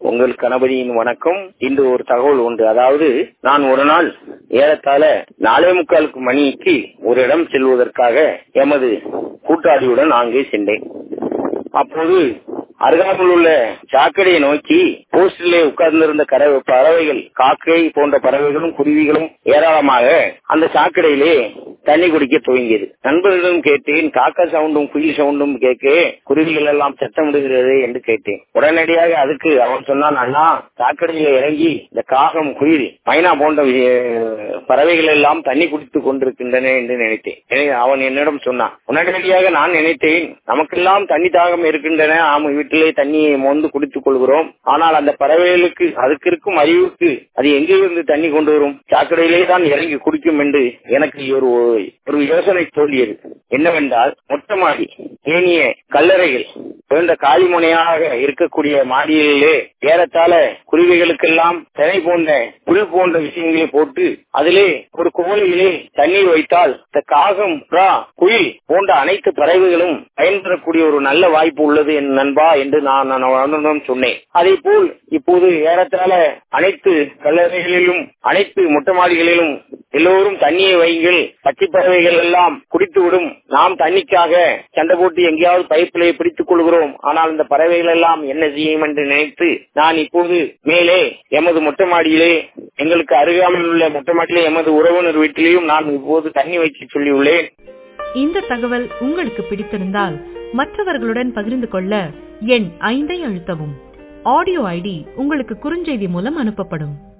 உங்கள் கணபதியின் வணக்கம் இன்று ஒரு தகவல் உண்டு அதாவது நான் ஒரு நாள் ஏறத்தாழ நாலே முக்காலுக்கு மணிக்கு ஒரு இடம் செல்வதற்காக எமது கூட்டாளியுடன் அங்கே சென்றேன் அப்போது அருகாமையில் உள்ள சாக்கடையை நோக்கி போஸ்டிலே உட்கார்ந்திருந்த கறவை பறவைகள் காக்கை போன்ற பறவைகளும் குருவிகளும் ஏராளமாக அந்த சாக்கடையிலே தண்ணி குடிக்க துவங்கியது நண்பர்களிடம் கேட்டேன் காக்கா சவுண்டும் குயில் சவுண்டும் கேட்க குருவிகள் எல்லாம் சத்தமிடுகிறது என்று கேட்டேன் உடனடியாக அதுக்கு அவன் சொன்னான் அண்ணா சாக்கடையில இறங்கி இந்த காகம் குயில் மைனா போன்ற வி- பறவைகள் எல்லாம் தண்ணி குடித்துக் கொண்டிருக்கின்றன என்று நினைத்தேன் எனவே அவன் என்னிடம் சொன்னான் உடனடியாக நான் நினைத்தேன் நமக்கெல்லாம் தண்ணி தாகம் இருக்கின்றன ஆம் வீட்டிலே தண்ணியை மொந்து குடித்துக் கொள்கிறோம் ஆனால் அந்த பறவைகளுக்கு அதுக்கு இருக்கும் அறிவுக்கு அது எங்கிருந்து தண்ணி கொண்டு வரும் சாக்கடையிலே தான் இறங்கி குடிக்கும் என்று எனக்கு ஒரு ஒரு யோசனை தோன்றியது என்னவென்றால் மொட்டை மாடி ஏனிய கல்லறைகள் போன்ற காலிமுனையாக இருக்கக்கூடிய மாடிகளிலே ஏறத்தாழ குருவிகளுக்கெல்லாம் தினை போன்ற புல் போன்ற விஷயங்களை போட்டு அதிலே ஒரு கோழியிலே தண்ணீர் வைத்தால் இந்த காகம் புறா குயில் போன்ற அனைத்து பறவைகளும் பயன்பெறக்கூடிய ஒரு நல்ல வாய்ப்பு உள்ளது என் நண்பா என்று நான் நான் அவனிடம் சொன்னேன் அதே போல் இப்போது ஏறத்தாழ அனைத்து கல்லறைகளிலும் அனைத்து மொட்டை மாடிகளிலும் எல்லோரும் தண்ணியை வையுங்கள் பச்சை பறவைகள் எல்லாம் குடித்துவிடும் நாம் தண்ணிக்காக சண்டை போட்டு எங்கேயாவது பைப்பிலே பிடித்துக் கொள்கிறோம் ஆனால் இந்த பறவைகள் எல்லாம் என்ன செய்யும் என்று நினைத்து நான் இப்போது மேலே எமது மொட்டை மாடியிலே எங்களுக்கு அருகாமையில் உள்ள மொட்டை மாடியிலே எமது உறவினர் வீட்டிலேயும் நான் இப்போது தண்ணி வைக்க சொல்லியுள்ளேன் இந்த தகவல் உங்களுக்கு பிடித்திருந்தால் மற்றவர்களுடன் பகிர்ந்து கொள்ள எண் ஐந்தை அழுத்தவும் ஆடியோ ஐடி உங்களுக்கு குறுஞ்செய்தி மூலம் அனுப்பப்படும்